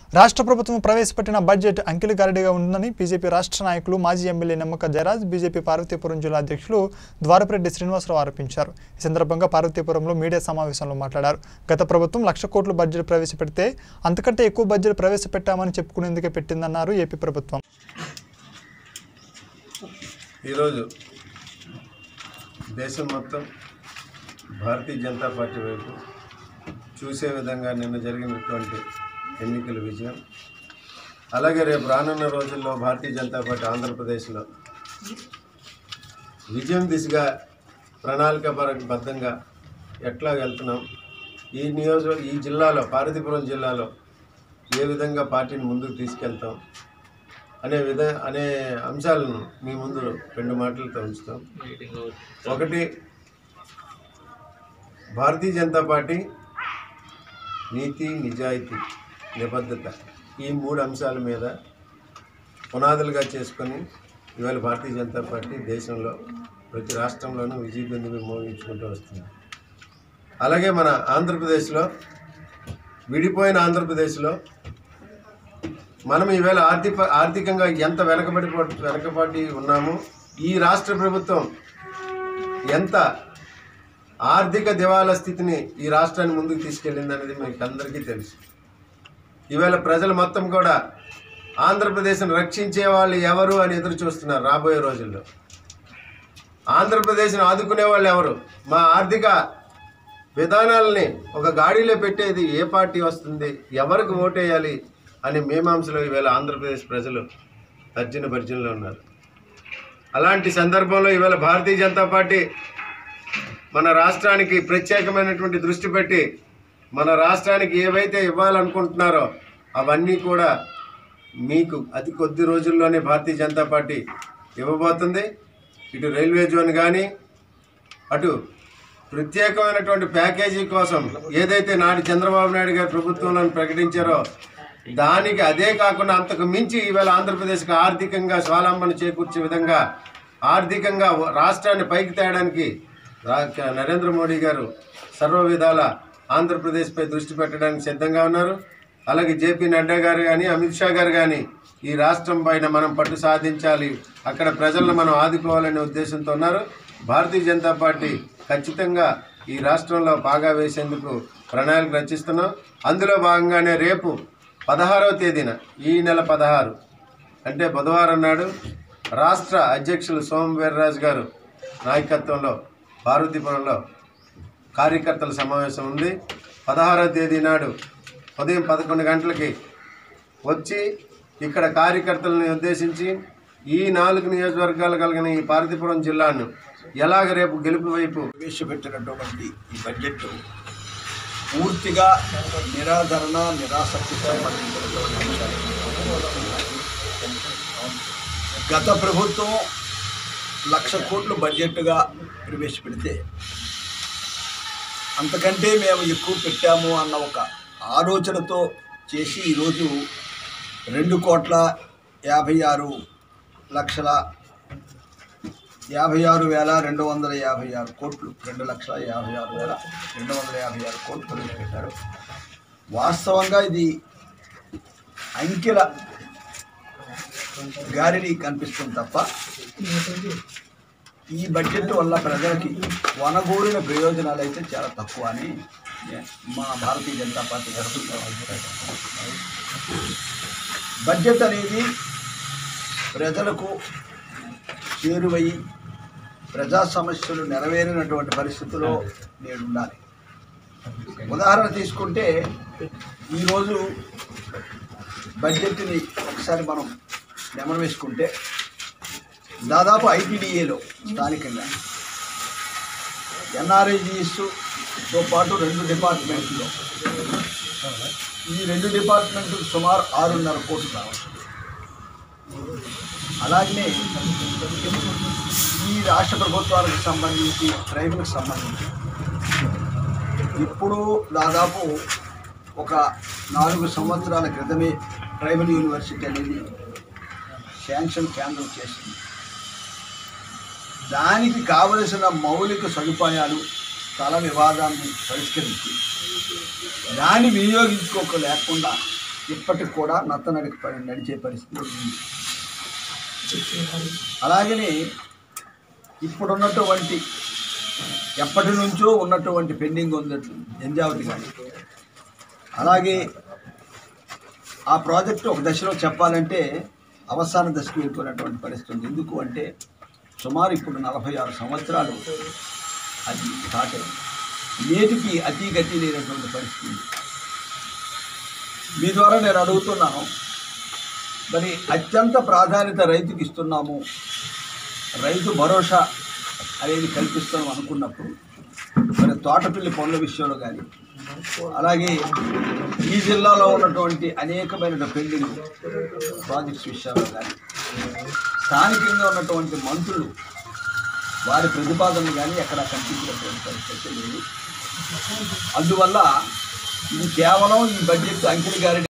రాష్ట్ర ప్రభుత్వం ప్రవేశపెట్టిన బడ్జెట్ అంకెలగారడిగా ఉందని బీజేపీ రాష్ట్ర నాయకులు మాజీ ఎమ్మెల్యే నిమ్మక జయరాజ్ బీజేపీ పార్వతీపురం జిల్లా అధ్యక్షులు ద్వారపరెడ్డి శ్రీనివాసరావు ఆరోపించారు ఈ సందర్భంగా పార్వతీపురంలో మీడియా సమావేశంలో మాట్లాడారు గత ప్రభుత్వం లక్ష కోట్ల బడ్జెట్ ప్రవేశపెడితే అంతకంటే ఎక్కువ బడ్జెట్ ప్రవేశపెట్టామని చెప్పుకునేందుకే పెట్టిందన్నారు ఏపీ ప్రభుత్వం ఈరోజు దేశం మొత్తం భారతీయ జనతా పార్టీ వైపు చూసే విధంగా నిన్న జరిగినటువంటి ఎన్నికల విజయం అలాగే రేపు రానున్న రోజుల్లో భారతీయ జనతా పార్టీ ఆంధ్రప్రదేశ్లో విజయం దిశగా ప్రణాళికాబద్ధంగా ఎట్లా వెళ్తున్నాం ఈ నియోజక ఈ జిల్లాలో పార్వతీపురం జిల్లాలో ఏ విధంగా పార్టీని ముందుకు తీసుకెళ్తాం అనే విధ అనే అంశాలను మీ ముందు రెండు మాటలతో ఉంచుతాం ఒకటి భారతీయ జనతా పార్టీ నీతి నిజాయితీ నిబద్ధత ఈ మూడు అంశాల మీద పునాదులుగా చేసుకొని ఇవాళ భారతీయ జనతా పార్టీ దేశంలో ప్రతి రాష్ట్రంలోనూ విజయ బిందువు మోగించుకుంటూ వస్తుంది అలాగే మన ఆంధ్రప్రదేశ్లో విడిపోయిన ఆంధ్రప్రదేశ్లో మనం ఈవేళ ఆర్థిక ఆర్థికంగా ఎంత వెనకబడి వెనకబడి ఉన్నామో ఈ రాష్ట్ర ప్రభుత్వం ఎంత ఆర్థిక దివాలా స్థితిని ఈ రాష్ట్రాన్ని ముందుకు తీసుకెళ్ళింది అనేది మీకు అందరికీ తెలుసు ఈవేళ ప్రజలు మొత్తం కూడా ఆంధ్రప్రదేశ్ను రక్షించే వాళ్ళు ఎవరు అని ఎదురు చూస్తున్నారు రాబోయే రోజుల్లో ఆంధ్రప్రదేశ్ను ఆదుకునే వాళ్ళు ఎవరు మా ఆర్థిక విధానాలని ఒక గాడిలో పెట్టేది ఏ పార్టీ వస్తుంది ఎవరికి ఓటేయాలి అనే మీమాంసలో ఈవేళ ఆంధ్రప్రదేశ్ ప్రజలు తర్జన భర్జనలో ఉన్నారు అలాంటి సందర్భంలో ఈవేళ భారతీయ జనతా పార్టీ మన రాష్ట్రానికి ప్రత్యేకమైనటువంటి దృష్టి పెట్టి మన రాష్ట్రానికి ఏవైతే ఇవ్వాలనుకుంటున్నారో అవన్నీ కూడా మీకు అతి కొద్ది రోజుల్లోనే భారతీయ జనతా పార్టీ ఇవ్వబోతుంది ఇటు రైల్వే జోన్ కానీ అటు ప్రత్యేకమైనటువంటి ప్యాకేజీ కోసం ఏదైతే నాటి చంద్రబాబు నాయుడు గారు ప్రభుత్వంలో ప్రకటించారో దానికి అదే కాకుండా అంతకు మించి ఈవేళ ఆంధ్రప్రదేశ్కి ఆర్థికంగా స్వావలంబన చేకూర్చే విధంగా ఆర్థికంగా రాష్ట్రాన్ని పైకి తేయడానికి రా- నరేంద్ర మోడీ గారు సర్వ విధాల ఆంధ్రప్రదేశ్పై దృష్టి పెట్టడానికి సిద్ధంగా ఉన్నారు అలాగే జేపీ నడ్డా గారు కానీ అమిత్ షా గారు కానీ ఈ రాష్ట్రం పైన మనం పట్టు సాధించాలి అక్కడ ప్రజలను మనం ఆదుకోవాలనే ఉద్దేశంతో ఉన్నారు భారతీయ జనతా పార్టీ ఖచ్చితంగా ఈ రాష్ట్రంలో బాగా వేసేందుకు ప్రణాళిక రచిస్తున్నాం అందులో భాగంగానే రేపు పదహారవ తేదీన ఈ నెల పదహారు అంటే బుధవారం నాడు రాష్ట్ర అధ్యక్షులు సోమ వీర్రాజు గారు నాయకత్వంలో పార్వతీపురంలో కార్యకర్తల సమావేశం ఉంది పదహారవ తేదీ నాడు ఉదయం పదకొండు గంటలకి వచ్చి ఇక్కడ కార్యకర్తలను ఉద్దేశించి ఈ నాలుగు నియోజకవర్గాలు కలిగిన ఈ పార్వతీపురం జిల్లాను ఎలాగ రేపు గెలుపు వైపు ప్రవేశపెట్టినటువంటి ఈ బడ్జెట్ పూర్తిగా నిరాదరణ నిరాసక్తి సంబంధించినటువంటి అంశాలు గత ప్రభుత్వం లక్ష కోట్లు బడ్జెట్గా ప్రవేశపెడితే అంతకంటే మేము ఎక్కువ పెట్టాము అన్న ఒక ఆలోచనతో చేసి ఈరోజు రెండు కోట్ల యాభై ఆరు లక్షల యాభై ఆరు వేల రెండు వందల యాభై ఆరు కోట్లు రెండు లక్షల యాభై ఆరు వేల రెండు వందల యాభై ఆరు కోట్లు ప్రవేశపెట్టారు వాస్తవంగా ఇది అంకెల గారిని కనిపిస్తుంది తప్ప ఈ బడ్జెట్ వల్ల ప్రజలకి వనగూరిన ప్రయోజనాలు అయితే చాలా తక్కువ అని మా భారతీయ జనతా పార్టీ తరఫున అభిప్రాయం బడ్జెట్ అనేది ప్రజలకు చేరువయి ప్రజా సమస్యలు నెరవేరినటువంటి పరిస్థితుల్లో నేడు ఉండాలి ఉదాహరణ తీసుకుంటే ఈరోజు బడ్జెట్ని ఒకసారి మనం నెమరు వేసుకుంటే దాదాపు ఐటీడీఏలో స్థానికంగా ఎన్ఆర్ఐజిఎస్తో పాటు రెండు డిపార్ట్మెంట్లో ఈ రెండు డిపార్ట్మెంట్లు సుమారు ఆరున్నర కోట్లు రావచ్చు అలాగనే ఈ రాష్ట్ర ప్రభుత్వాలకు సంబంధించి ట్రైబులకు సంబంధించి ఇప్పుడు దాదాపు ఒక నాలుగు సంవత్సరాల క్రితమే ట్రైబల్ యూనివర్సిటీ అనేది శాంక్షన్ కేంద్రం చేసింది దానికి కావలసిన మౌలిక సదుపాయాలు స్థల వివాదాన్ని పరిష్కరించి దాన్ని వినియోగించుకోక లేకుండా ఇప్పటికి కూడా నత్తనడికి పడి నడిచే పరిస్థితి ఉంది అలాగనే ఇప్పుడున్నటువంటి ఎప్పటి నుంచో ఉన్నటువంటి పెండింగ్ ఉంది జంజావతి కానీ అలాగే ఆ ప్రాజెక్టు ఒక దశలో చెప్పాలంటే అవసాన దశకు వెళ్ళిపోయినటువంటి పరిస్థితి ఉంది ఎందుకు అంటే సుమారు ఇప్పుడు నలభై ఆరు సంవత్సరాలు అది స్టార్ట్ అయింది నేటికి అతి గతి లేనటువంటి పరిస్థితి ఉంది. మీ ద్వారా నేను అడుగుతున్నాను మరి అత్యంత ప్రాధాన్యత రైతుకి ఇస్తున్నాము రైతు భరోసా అనేది కల్పిస్తాం అనుకున్నప్పుడు మరి తోటపిల్లి పనుల విషయంలో కానీ అలాగే ఈ జిల్లాలో ఉన్నటువంటి అనేకమైన పెండింగ్ ప్రాజెక్ట్స్ విషయాల్లో కానీ స్థానికంగా ఉన్నటువంటి మంత్రులు వారి ప్రతిపాదనలు కానీ ఎక్కడా కనిపించినటువంటి పరిస్థితి లేదు అందువల్ల ఇది కేవలం ఈ బడ్జెట్ అంకిల్ గారి